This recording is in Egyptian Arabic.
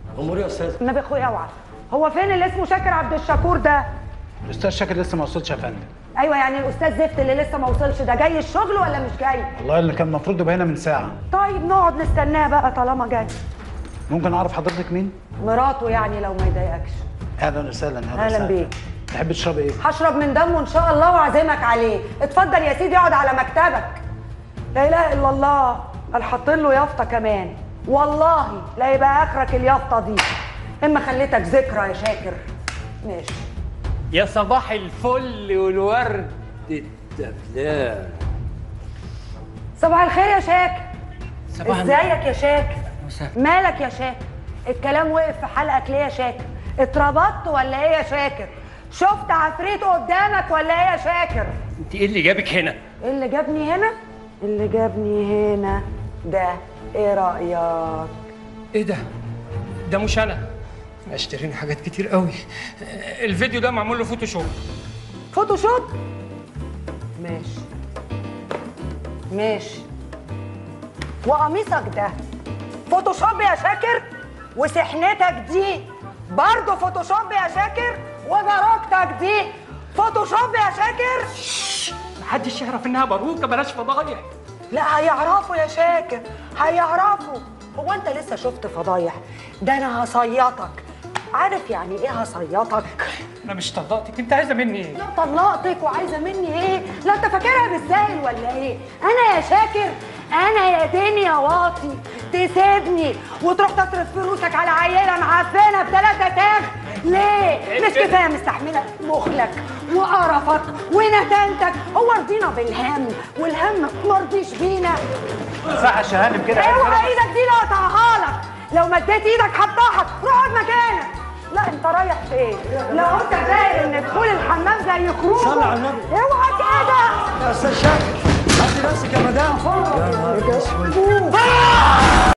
امور يا استاذ النبي اخويا اوعى هو فين اللي اسمه شاكر عبد الشكور ده الاستاذ شاكر لسه ما وصلش يا فندم ايوه يعني الاستاذ زفت اللي لسه ما وصلش ده جاي الشغل ولا مش جاي والله اللي كان المفروض يبقى هنا من ساعه طيب نقعد نستناه بقى طالما جاي ممكن اعرف حضرتك مين مراته يعني لو ما يضايقكش اهلا وسهلا أهلاً وسهلا. بيك. تحب تشربي ايه هشرب من دمه ان شاء الله واعزمك عليه اتفضل يا سيدي اقعد على مكتبك لا اله الا الله قال حاطين له يافطه كمان والله لا يبقى اخرك اليافطه دي اما خليتك ذكرى يا شاكر ماشي يا صباح الفل والورد الدبلان صباح الخير يا شاكر صباح ازيك يا شاكر وسهلا. مالك يا شاكر الكلام وقف في حلقك ليه يا شاكر اتربطت ولا ايه يا شاكر شفت عفريت قدامك ولا ايه يا شاكر انت ايه اللي جابك هنا إيه اللي جابني هنا اللي جابني هنا ده ايه رايك ايه ده ده مش انا احنا اشترينا حاجات كتير قوي الفيديو ده معمول له فوتوشوب فوتوشوب ماشي ماشي وقميصك ده فوتوشوب يا شاكر وسحنتك دي برضه فوتوشوب يا شاكر وباروكتك دي فوتوشوب يا شاكر محدش يعرف انها باروكه بلاش فضايح لا هيعرفوا يا شاكر هيعرفوا هو انت لسه شفت فضايح ده انا هصيطك عارف يعني ايه هصيطك انا مش طلقتك انت عايزه مني ايه لا طلقتك وعايزه مني ايه لا انت فاكرها بالسهل ولا ايه انا يا شاكر انا يا دنيا واطي تسيبني وتروح تصرف فلوسك على عيله معفنه بثلاثه تاغ ليه مش كفايه مستحمله بخلك وقرفك ونتانتك هو رضينا بالهم والهم مرضيش بينا صح يا شهانم كده اوعى ايدك دي لا اقطعها لك لو مديت ايدك هفتحك روح اقعد مكانك لا انت رايح فين لو انت فاكر ان دخول الحمام زي خروج صلي على النبي. اوعى كده يا استاذ شاكر هاتي نفسك يا مدام فوق